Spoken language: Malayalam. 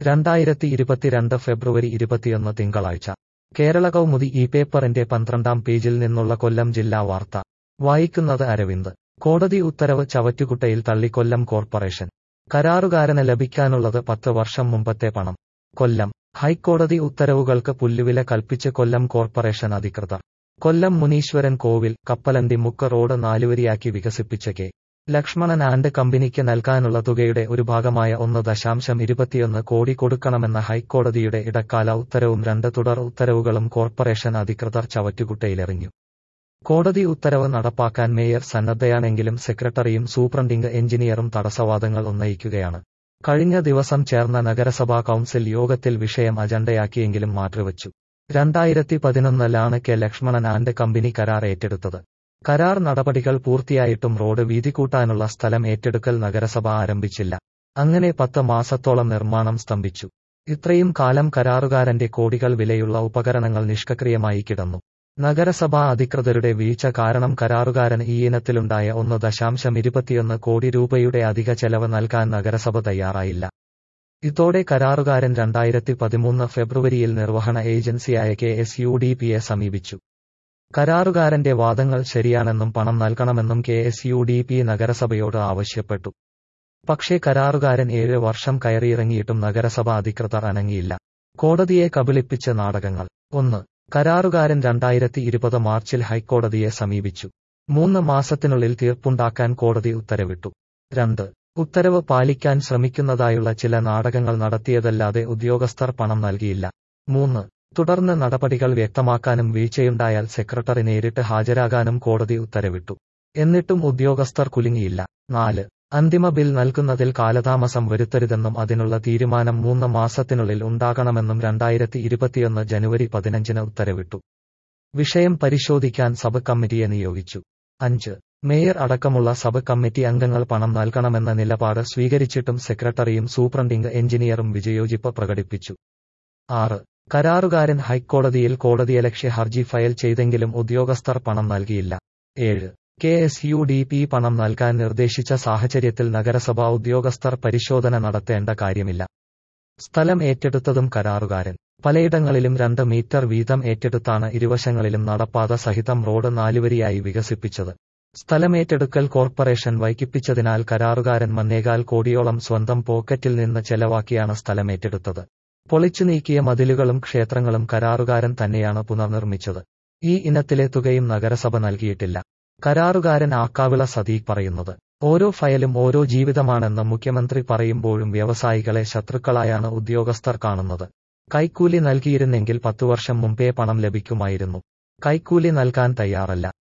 രണ്ടായിരത്തി ഇരുപത്തിരണ്ട് ഫെബ്രുവരി ഇരുപത്തിയൊന്ന് തിങ്കളാഴ്ച കേരള കൗമുദി ഈ പേപ്പറിന്റെ പന്ത്രണ്ടാം പേജിൽ നിന്നുള്ള കൊല്ലം ജില്ലാ വാർത്ത വായിക്കുന്നത് അരവിന്ദ് കോടതി ഉത്തരവ് ചവറ്റുകുട്ടയിൽ തള്ളി കൊല്ലം കോർപ്പറേഷൻ കരാറുകാരന് ലഭിക്കാനുള്ളത് പത്ത് വർഷം മുമ്പത്തെ പണം കൊല്ലം ഹൈക്കോടതി ഉത്തരവുകൾക്ക് പുല്ലുവില കൽപ്പിച്ച് കൊല്ലം കോർപ്പറേഷൻ അധികൃതർ കൊല്ലം മുനീശ്വരൻ കോവിൽ കപ്പലണ്ടി മുക്ക് റോഡ് നാലുവരിയാക്കി വികസിപ്പിച്ച കെ ലക്ഷ്മണൻ ആൻഡ് കമ്പനിക്ക് നൽകാനുള്ള തുകയുടെ ഒരു ഭാഗമായ ഒന്ന് ദശാംശം ഇരുപത്തിയൊന്ന് കോടി കൊടുക്കണമെന്ന ഹൈക്കോടതിയുടെ ഇടക്കാല ഉത്തരവും രണ്ട് തുടർ ഉത്തരവുകളും കോർപ്പറേഷൻ അധികൃതർ ചവറ്റുകുട്ടയിലെറിഞ്ഞു കോടതി ഉത്തരവ് നടപ്പാക്കാൻ മേയർ സന്നദ്ധയാണെങ്കിലും സെക്രട്ടറിയും സൂപ്രണ്ടിംഗ് എഞ്ചിനീയറും തടസ്സവാദങ്ങൾ ഉന്നയിക്കുകയാണ് കഴിഞ്ഞ ദിവസം ചേർന്ന നഗരസഭാ കൌൺസിൽ യോഗത്തിൽ വിഷയം അജണ്ടയാക്കിയെങ്കിലും മാറ്റിവച്ചു രണ്ടായിരത്തി പതിനൊന്നിലാണ് കെ ലക്ഷ്മണൻ ആൻഡ് കമ്പനി കരാർ ഏറ്റെടുത്തത് കരാർ നടപടികൾ പൂർത്തിയായിട്ടും റോഡ് വീതി കൂട്ടാനുള്ള സ്ഥലം ഏറ്റെടുക്കൽ നഗരസഭ ആരംഭിച്ചില്ല അങ്ങനെ പത്ത് മാസത്തോളം നിർമ്മാണം സ്തംഭിച്ചു ഇത്രയും കാലം കരാറുകാരന്റെ കോടികൾ വിലയുള്ള ഉപകരണങ്ങൾ നിഷ്ക്രിയമായി കിടന്നു നഗരസഭാ അധികൃതരുടെ വീഴ്ച കാരണം കരാറുകാരൻ ഈ ഇനത്തിലുണ്ടായ ഒന്ന് ദശാംശം ഇരുപത്തിയൊന്ന് കോടി രൂപയുടെ അധിക ചെലവ് നൽകാൻ നഗരസഭ തയ്യാറായില്ല ഇതോടെ കരാറുകാരൻ രണ്ടായിരത്തി പതിമൂന്ന് ഫെബ്രുവരിയിൽ നിർവഹണ ഏജൻസിയായ കെ എസ് യു ഡി പിയെ സമീപിച്ചു കരാറുകാരന്റെ വാദങ്ങൾ ശരിയാണെന്നും പണം നൽകണമെന്നും K S U D P നഗരസഭയോട് ആവശ്യപ്പെട്ടു പക്ഷേ കരാറുകാരൻ ഏഴ് വർഷം കയറിയിറങ്ങിയിട്ടും നഗരസഭ അധികൃതർ അനങ്ങിയില്ല കോടതിയെ കബളിപ്പിച്ച് നാടകങ്ങൾ ഒന്ന് കരാറുകാരൻ രണ്ടായിരത്തി ഇരുപത് മാർച്ചിൽ ഹൈക്കോടതിയെ സമീപിച്ചു മൂന്ന് മാസത്തിനുള്ളിൽ തീർപ്പുണ്ടാക്കാൻ കോടതി ഉത്തരവിട്ടു രണ്ട് ഉത്തരവ് പാലിക്കാൻ ശ്രമിക്കുന്നതായുള്ള ചില നാടകങ്ങൾ നടത്തിയതല്ലാതെ ഉദ്യോഗസ്ഥർ പണം നൽകിയില്ല മൂന്ന് തുടർന്ന് നടപടികൾ വ്യക്തമാക്കാനും വീഴ്ചയുണ്ടായാൽ സെക്രട്ടറി നേരിട്ട് ഹാജരാകാനും കോടതി ഉത്തരവിട്ടു എന്നിട്ടും ഉദ്യോഗസ്ഥർ കുലുങ്ങിയില്ല നാല് അന്തിമ ബിൽ നൽകുന്നതിൽ കാലതാമസം വരുത്തരുതെന്നും അതിനുള്ള തീരുമാനം മൂന്ന് മാസത്തിനുള്ളിൽ ഉണ്ടാകണമെന്നും രണ്ടായിരത്തി ഇരുപത്തിയൊന്ന് ജനുവരി പതിനഞ്ചിന് ഉത്തരവിട്ടു വിഷയം പരിശോധിക്കാൻ സബ് കമ്മിറ്റിയെ നിയോഗിച്ചു അഞ്ച് മേയർ അടക്കമുള്ള സബ് കമ്മിറ്റി അംഗങ്ങൾ പണം നൽകണമെന്ന നിലപാട് സ്വീകരിച്ചിട്ടും സെക്രട്ടറിയും സൂപ്രണ്ടിംഗ് എഞ്ചിനീയറും വിജയോജിപ്പ് പ്രകടിപ്പിച്ചു ആറ് കരാറുകാരൻ ഹൈക്കോടതിയിൽ കോടതിയലക്ഷ്യ ഹർജി ഫയൽ ചെയ്തെങ്കിലും ഉദ്യോഗസ്ഥർ പണം നൽകിയില്ല ഏഴ് K S U D P പണം നൽകാൻ നിർദ്ദേശിച്ച സാഹചര്യത്തിൽ നഗരസഭാ ഉദ്യോഗസ്ഥർ പരിശോധന നടത്തേണ്ട കാര്യമില്ല സ്ഥലം ഏറ്റെടുത്തതും കരാറുകാരൻ പലയിടങ്ങളിലും രണ്ട് മീറ്റർ വീതം ഏറ്റെടുത്താണ് ഇരുവശങ്ങളിലും നടപ്പാത സഹിതം റോഡ് നാലുവരിയായി വികസിപ്പിച്ചത് സ്ഥലമേറ്റെടുക്കൽ കോർപ്പറേഷൻ വൈകിപ്പിച്ചതിനാൽ കരാറുകാരൻ മന്നേകാൽ കോടിയോളം സ്വന്തം പോക്കറ്റിൽ നിന്ന് ചെലവാക്കിയാണ് സ്ഥലമേറ്റെടുത്തത് പൊളിച്ചു നീക്കിയ മതിലുകളും ക്ഷേത്രങ്ങളും കരാറുകാരൻ തന്നെയാണ് പുനർനിർമ്മിച്ചത് ഈ ഇനത്തിലെ തുകയും നഗരസഭ നൽകിയിട്ടില്ല കരാറുകാരൻ ആക്കാവിള സദീഖ് പറയുന്നത് ഓരോ ഫയലും ഓരോ ജീവിതമാണെന്ന് മുഖ്യമന്ത്രി പറയുമ്പോഴും വ്യവസായികളെ ശത്രുക്കളായാണ് ഉദ്യോഗസ്ഥർ കാണുന്നത് കൈക്കൂലി നൽകിയിരുന്നെങ്കിൽ പത്തു വർഷം മുമ്പേ പണം ലഭിക്കുമായിരുന്നു കൈക്കൂലി നൽകാൻ തയ്യാറല്ല